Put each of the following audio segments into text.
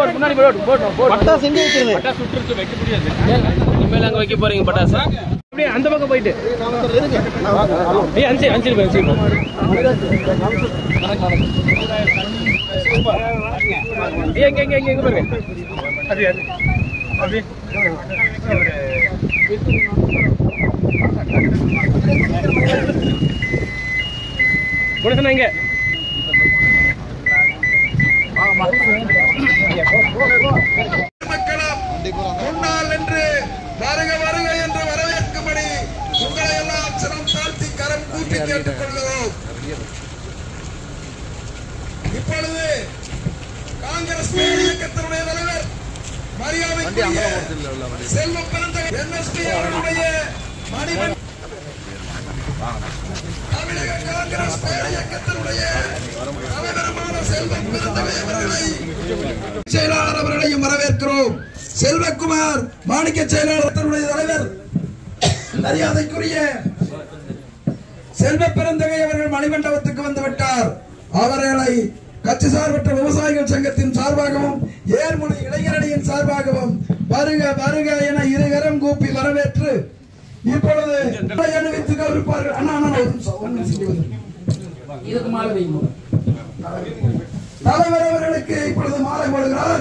போடு முன்னாடி போடு போடு போடு பட்டாசு எங்க வைக்கிறது பட்டாசு சுட்டுருக்கு வைக்க முடியாது இனிமேல் அங்க வைக்க போறீங்க பட்டாசு அப்படியே அந்த பக்கம் போயிட்டு ஏய் அஞ்சு அஞ்சு போய் அஞ்சு ஏய் எங்க எங்க எங்க எங்க பாருங்க அது அது அப்படியே கொடுத்தனா இங்க மக்களும் முன்னால் என்று வருக வருக என்று வரவேற்கும்படி உங்களை எல்லாம் சிரம் தாழ்த்தி கரம் கூப்பி கேட்டுக் கொள்கிறோம் இப்பொழுது காங்கிரஸ் பேர் இயக்கத்தினுடைய தலைவர் மரியாதைக்குரிய செல்வ பிறந்த என்எஸ்பி அவர்களுடைய மணிமணி தமிழக காங்கிரஸ் பேர் இயக்கத்தினுடைய தலைவருமான செல்வம் பிறந்தவை அவர்களை செயலாளர் அவர்களையும் வரவேற்கிறோம் செல்வகுமார் மாணிக்க செயலாளர் தன்னுடைய தலைவர் மரியாதைக்குரிய செல்வ பெருந்தகை அவர்கள் மணிமண்டபத்துக்கு வந்து விட்டார் அவர்களை கட்சி சார்பற்ற விவசாயிகள் சங்கத்தின் சார்பாகவும் ஏர்முனை இளைஞரணியின் சார்பாகவும் வருக வருக என இருகரம் கூப்பி வரவேற்று இப்பொழுது அணிவித்து கௌரவிப்பார்கள் அண்ணா அண்ணா ஒரு நிமிஷம், ஒரு நிமிஷம் இங்க வந்துருங்க. இதுக்கு மாலை வைக்கணும் தலைவர் அவர்களுக்கு இப்பொழுது மாலை போடுகிறார்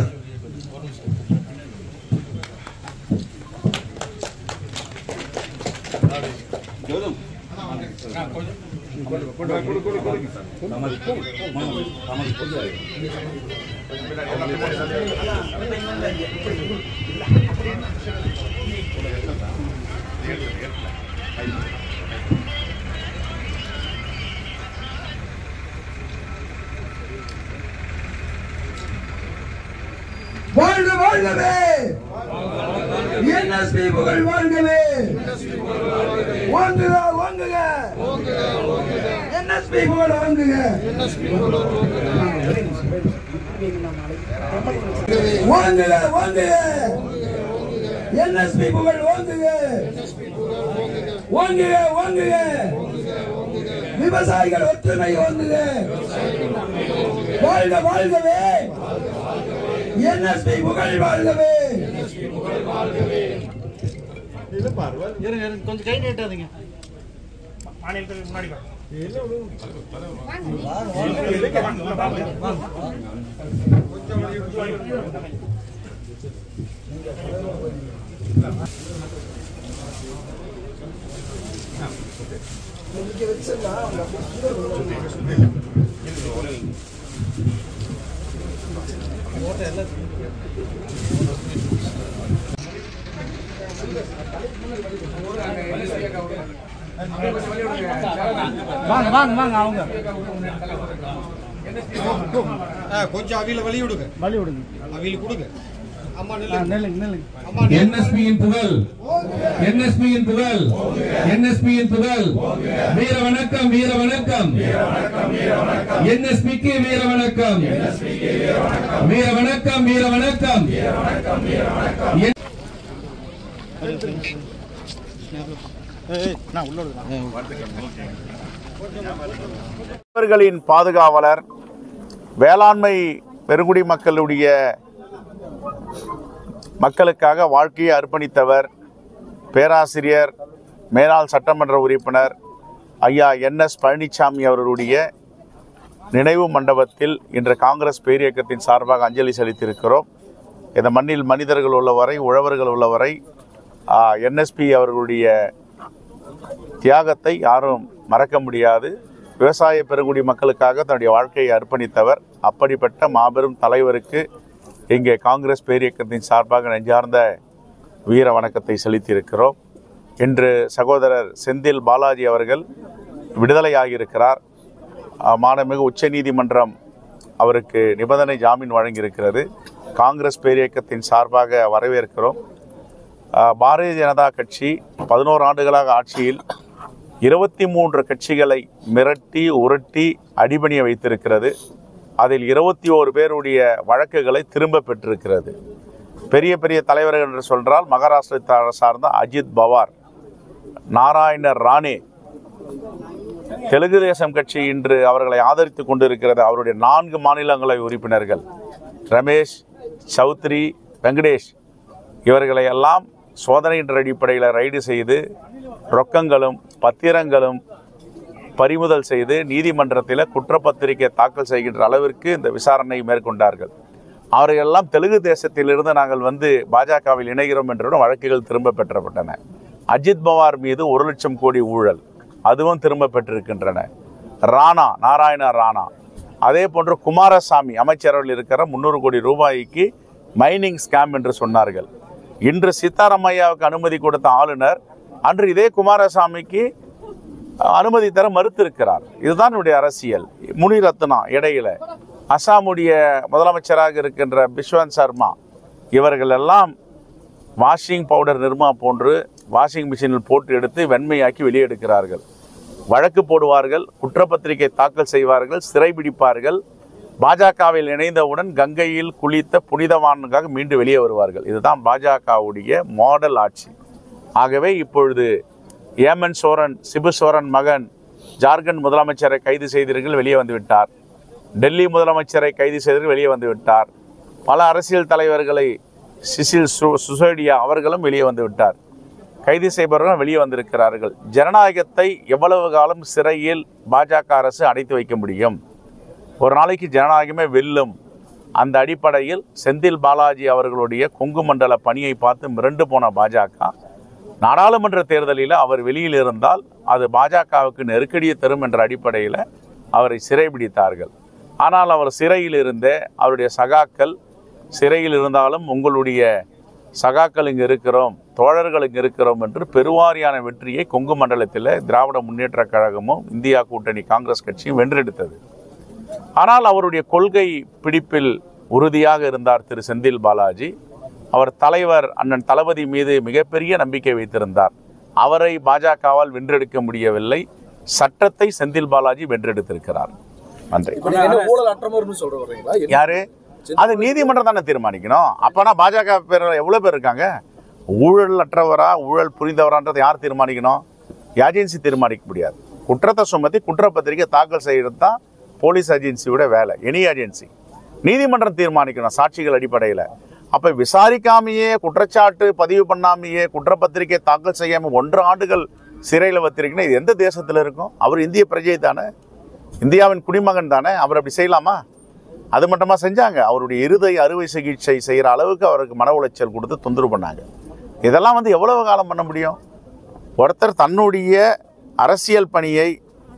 வாழ்க வாழ்கவே என்எஸ்பி புகழ் வாழ்கவே வாங்குக வாங்குக என்எஸ்பி புகழ் வாங்குக வாங்குக வாங்குக என்எஸ்பி புகழ் வாங்குக வாங்குக வாங்குக விவசாயிகள் ஒற்றுமை வாங்குக வாழ்க வாழ்கவே என்எஸ்பி புகழ் வாழ்கவே இருங்க இருங்க, கொஞ்சம் கை நீட்டாதீங்க வாங்க வாங்க வாங்க அவங்க கொஞ்சம் அவியில வழி விடுங்க வழி விடுங்க அவியில கொடுங்க அம்மா ஆ, நில்லுங்க நில்லுங்க நில்லுங்க அம்மா நில்லுங்க. என்எஸ்பியின் புகழ் என்எஸ்பியின் புகழ் என்எஸ்பியின் புகழ் வீர வணக்கம் வீர வணக்கம் என்எஸ்பிக்கு வீர வணக்கம் வீர வணக்கம் வீர வணக்கம் என்- நான் உள்ள விடுங்க அவர்களின் பாதுகாவலர் வேளாண்மை பெருங்குடி மக்களுடைய மக்களுக்காக வாழ்க்கையை அர்ப்பணித்தவர் பேராசிரியர் மேலாள் சட்டமன்ற உறுப்பினர் ஐயா என்எஸ் பழனிசாமி அவர்களுடைய நினைவு மண்டபத்தில் இன்று காங்கிரஸ் பேரியக்கத்தின் சார்பாக அஞ்சலி செலுத்தியிருக்கிறோம் இந்த மண்ணில் மனிதர்கள் உள்ளவரை உழவர்கள் உள்ளவரை என்எஸ்பி அவர்களுடைய தியாகத்தை யாரும் மறக்க முடியாது விவசாய பெருங்குடி மக்களுக்காக தன்னுடைய வாழ்க்கையை அர்ப்பணித்தவர் அப்படிப்பட்ட மாபெரும் தலைவருக்கு இங்கே காங்கிரஸ் பேரியக்கத்தின் சார்பாக நெஞ்சார்ந்த வீர வணக்கத்தை செலுத்தியிருக்கிறோம் இன்று சகோதரர் செந்தில் பாலாஜி அவர்கள் விடுதலையாகியிருக்கிறார் அஹ், மாண்புமிகு உச்சநீதிமன்றம் அவருக்கு நிபந்தனை ஜாமீன் வழங்கியிருக்கிறது காங்கிரஸ் பேரியக்கத்தின் சார்பாக வரவேற்கிறோம் அஹ், பாரதிய ஜனதா கட்சி பதினோரு ஆண்டுகளாக ஆட்சியில் இருபத்தி மூன்று கட்சிகளை மிரட்டி உருட்டி அடிபணிய வைத்திருக்கிறது அதில் இருபத்தி ஓரு பேருடைய வழக்குகளை திரும்ப பெற்றிருக்கிறது பெரிய பெரிய தலைவர்கள் என்று சொல்றால் மகாராஷ்டிரத்தை சார்ந்த அஜித் பவார் நாராயணர் ராணே தெலுங்கு தேசம் கட்சி இன்று அவர்களை ஆதரித்துக் கொண்டிருக்கிறது அவருடைய நான்கு மாநிலங்களவை உறுப்பினர்கள் ரமேஷ் சௌத்ரி வெங்கடேஷ் இவர்களை எல்லாம் சோதனை என்ற அடிப்படையில் ரைடு செய்து ரொக்கங்களும் பத்திரங்களும் பறிமுதல் செய்து நீதிமன்றத்தில் குற்றப்பத்திரிகை தாக்கல் செய்கின்ற அளவிற்கு இந்த விசாரணை மேற்கொண்டார்கள் அவர்களெல்லாம் தெலுங்கு தேசத்திலிருந்து நாங்கள் வந்து பாஜகவில் இணைகிறோம் என்றும் வழக்குகள் திரும்ப பெற்றப்பட்டன அஜித் பவார் மீது ஒரு லட்சம் கோடி ஊழல் அதுவும் திரும்ப பெற்றிருக்கின்றன ராணா நாராயண ராணா அதே போன்று குமாரசாமி அமைச்சரவையில் இருக்கிற முந்நூறு கோடி ரூபாய்க்கு மைனிங் ஸ்கேம் என்று சொன்னார்கள் இன்று சீதாராமையாவுக்கு அனுமதி கொடுத்த ஆளுநர் அன்று இதே குமாரசாமிக்கு அனுமதி தர மறுத்திருக்கிறார் இதுதான் என்னுடைய அரசியல் முனிரத்னா இடையில அசாமுடைய முதலமைச்சராக இருக்கின்ற பிஸ்வந்த் சர்மா இவர்கள் எல்லாம் வாஷிங் பவுடர் நிர்மா போன்று வாஷிங் மிஷினில் போட்டு எடுத்து வெண்மையாக்கி வெளியெடுக்கிறார்கள் வழக்கு போடுவார்கள் குற்றப்பத்திரிகை தாக்கல் செய்வார்கள் சிறைபிடிப்பார்கள் பாஜகவில் இணைந்தவுடன் கங்கையில் குளித்த புனிதவான்காக மீண்டு வெளியே வருவார்கள் இதுதான் பாஜகவுடைய மாடல் ஆட்சி ஆகவே இப்பொழுது ஏமன் சோரன் சிபு சோரன் மகன் ஜார்க்கண்ட் முதலமைச்சரை கைது செய்தீர்கள் வெளியே வந்து விட்டார் டெல்லி முதலமைச்சரை கைது செய்தீர்கள் வெளியே வந்து விட்டார் பல அரசியல் தலைவர்களை சிசில் சு சுசோடியா அவர்களும் வெளியே வந்து விட்டார் கைது செய்பவர்கள் வெளியே வந்திருக்கிறார்கள் ஜனநாயகத்தை எவ்வளவு காலம் சிறையில் பாஜக அரசு அடைத்து வைக்க முடியும் ஒரு நாளைக்கு ஜனநாயகமே வெல்லும் அந்த அடிப்படையில் செந்தில் பாலாஜி அவர்களுடைய கொங்கு மண்டல பணியை பார்த்து மிரண்டு போன பாஜக நாடாளுமன்ற தேர்தலில் அவர் வெளியில் இருந்தால் அது பாஜகவுக்கு நெருக்கடியை தரும் என்ற அடிப்படையில் அவரை சிறைபிடித்தார்கள் ஆனால் அவர் சிறையில் இருந்தே அவருடைய சகாக்கள் சிறையில் இருந்தாலும் உங்களுடைய சகாக்கள் இங்கே இருக்கிறோம் தோழர்கள் இங்கே இருக்கிறோம் என்று பெருவாரியான வெற்றியை கொங்கு மண்டலத்தில் திராவிட முன்னேற்றக் கழகமும் இந்தியா கூட்டணி காங்கிரஸ் கட்சியும் வென்றெடுத்தது ஆனால் அவருடைய கொள்கை பிடிப்பில் உறுதியாக இருந்தார் திரு செந்தில் பாலாஜி அவர் தலைவர் அண்ணன் தளபதி மீது மிகப்பெரிய நம்பிக்கை வைத்திருந்தார் அவரை பாஜகவால் வென்றெடுக்க முடியவில்லை சட்டத்தை செந்தில் பாலாஜி வென்றெடுத்திருக்கிறார் நன்றி ஊழல் அற்றமர்னு சொல்ற வர்றீங்களா யாரு அது நீதிமன்றம் தானே தீர்மானிக்கணும் அப்பனா பாஜக பேர் எவ்வளவு பேர் இருக்காங்க ஊழல் அற்றவரா ஊழல் புரிந்தவரான்றது யார் தீர்மானிக்கணும் ஏஜென்சி தீர்மானிக்க முடியாது குற்றத்தை சுமத்தி குற்றப்பத்திரிக்கை தாக்கல் செய்யறது தான் போலீஸ் ஏஜென்சியோட வேலை எனி ஏஜென்சி நீதிமன்றம் தீர்மானிக்கணும் சாட்சிகள் அடிப்படையில் அப்ப விசாரிக்காமையே குற்றச்சாட்டு பதிவு பண்ணாமையே குற்றப்பத்திரிக்கை தாக்கல் செய்யாம ஒன்று ஆண்டுகள் சிறையில் வச்சிருக்கீங்கன்னா இது எந்த தேசத்தில் இருக்கும் அவர் இந்திய பிரஜை தானே இந்தியாவின் குடிமகன் தானே அவர் அப்படி செய்யலாமா அது மட்டுமா செஞ்சாங்க அவருடைய இருதய அறுவை சிகிச்சை செய்கிற அளவுக்கு அவருக்கு மன உளைச்சல் கொடுத்து தொந்தரவு பண்ணாங்க இதெல்லாம் வந்து எவ்வளவு காலம் பண்ண முடியும் ஒருத்தர் தன்னுடைய அரசியல் பணியை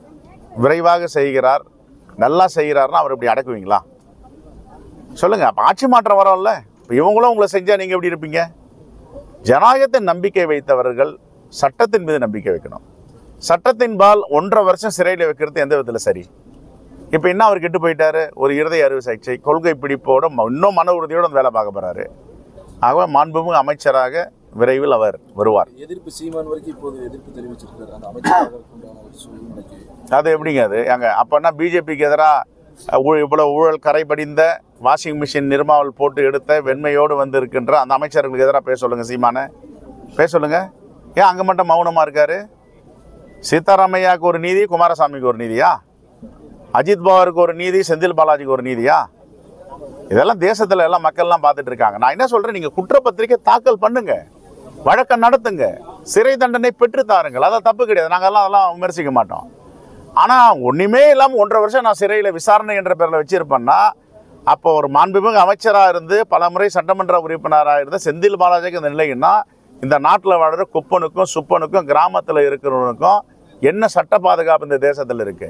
விரைவாக செய்கிறார் நல்லா செய்கிறார்னா அவர் இப்படி அடக்குவீங்களா சொல்லுங்க அப்ப ஆட்சி மாற்றம் வரோம்ல இப்போ இவங்களும் உங்களை செஞ்சா நீங்க எப்படி இருப்பீங்க ஜனநாயகத்தின் நம்பிக்கை வைத்தவர்கள் சட்டத்தின் மீது நம்பிக்கை வைக்கணும் சட்டத்தின்பால் ஒன்றரை வருஷம் சிறையில் வைக்கிறது எந்த விதத்தில் சரி இப்போ என்ன அவர் கெட்டு போயிட்டாரு ஒரு இருதய அறுவை சிகிச்சை கொள்கை பிடிப்போட ம- இன்னும் மன உறுதியோட அந்த வேலை பார்க்க போறாரு ஆகவே மாண்புமிகு அமைச்சராக விரைவில் அவர் வருவார் எதிர்ப்பு சீமான் வரைக்கும் இப்போது எதிர்ப்பு தெரிவிச்சிருக்காரு அந்த அமைச்சராக உண்டான ஒரு சூழ்நிலைக்கு அது எப்படிங்க அது அங்கே அப்போனா பிஜேபிக்கு எதிராக இவ்வளோ ஊழல் கரை படிந்த வாஷிங் மிஷின் நிர்மாவல் போட்டு எடுத்த வெண்மையோடு வந்து இருக்கின்ற அந்த அமைச்சர்களுக்கு எதிராக பேச சொல்லுங்க சீமானை பேச சொல்லுங்க ஏன் அங்கே மட்டும் மௌனமாக இருக்காரு சீதாராமையாவுக்கு ஒரு நீதி குமாரசாமிக்கு ஒரு நீதியா அஜித் பவாருக்கு ஒரு நீதி செந்தில் பாலாஜிக்கு ஒரு நீதியா இதெல்லாம் தேசத்துல எல்லாம் மக்கள்லாம் பார்த்துட்டு இருக்காங்க நான் என்ன சொல்றேன் நீங்க குற்றப்பத்திரிக்கை தாக்கல் பண்ணுங்க வழக்கம் நடத்துங்க சிறை தண்டனை பெற்று தாருங்கள் அதான் தப்பு கிடையாது நாங்கெல்லாம் அதெல்லாம் விமர்சிக்க மாட்டோம் ஆனா ஒண்ணுமே இல்லாம ஒன்றரை வருஷம் நான் சிறையில விசாரணை என்ற பேர்ல வச்சிருப்பேன்னா அப்போ ஒரு மாண்புமிகு அமைச்சராக இருந்து பல முறை சட்டமன்ற உறுப்பினராக இருந்த செந்தில் பாலாஜிக்கு இந்த நிலைன்னா இந்த நாட்டில் வாழ்கிற குப்பனுக்கும் சுப்பனுக்கும் கிராமத்தில் இருக்கிறவனுக்கும் என்ன சட்ட பாதுகாப்பு இந்த தேசத்தில் இருக்கு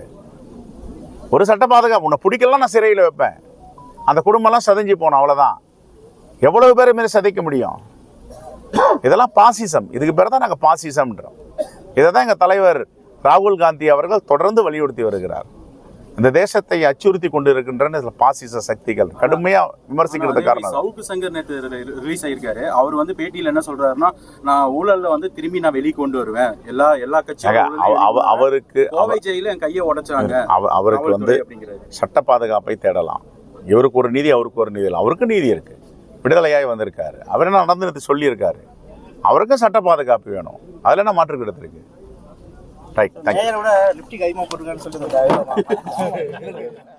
ஒரு சட்ட பாதுகாப்பு உன்னை பிடிக்கலாம் நான் சிறையில் வைப்பேன் அந்த குடும்பம்லாம் சதைஞ்சு போகணும் அவ்வளோதான் எவ்வளவு பேரை மாரி சதைக்க முடியும் இதெல்லாம் பாசிசம் இதுக்கு பேர் தான் நாங்கள் பாசிசம்ன்றோம் இதை தான் எங்கள் தலைவர் ராகுல் காந்தி அவர்கள் தொடர்ந்து வலியுறுத்தி வருகிறார் இந்த தேசத்தை அச்சுறுத்தி கொண்டு இருக்கின்றன இதுல பாசிச சக்திகள் கடுமையா விமர்சிக்கிறது காரணம் அது. சவுக்கு சங்கர் நேற்று ரிலீஸ் ஆயிருக்காரு அவர் வந்து பேட்டியில என்ன சொல்றாருன்னா நான் ஊழல்ல வந்து திரும்பி நான் வெளியே கொண்டு வருவேன் எல்லா எல்லா ஆக, கட்சியும் அவ- அவ- அவருக்கு கோவை ஜெயில என் கையை உடைச்சாங்க அவ- அவருக்கு வந்து காவல்துறை அப்படிங்கிறாரு சட்ட பாதுகாப்பை தேடலாம் இவருக்கு ஒரு நீதி அவருக்கு ஒரு நீதி இல்லை அவருக்கு நீதி இருக்கு விடுதலையாய் வந்திருக்காரு அவர் என்ன நடந்து சொல்லியிருக்காரு அவருக்கும் சட்ட பாதுகாப்பு வேணும் அதுல என்ன மாற்று கருத்து இருக்கு ரைட் தேங்க்யூ மேயரோட லிப்டிக் அதிகமாக போட்டுருக்கான்னு சொல்லிட்டு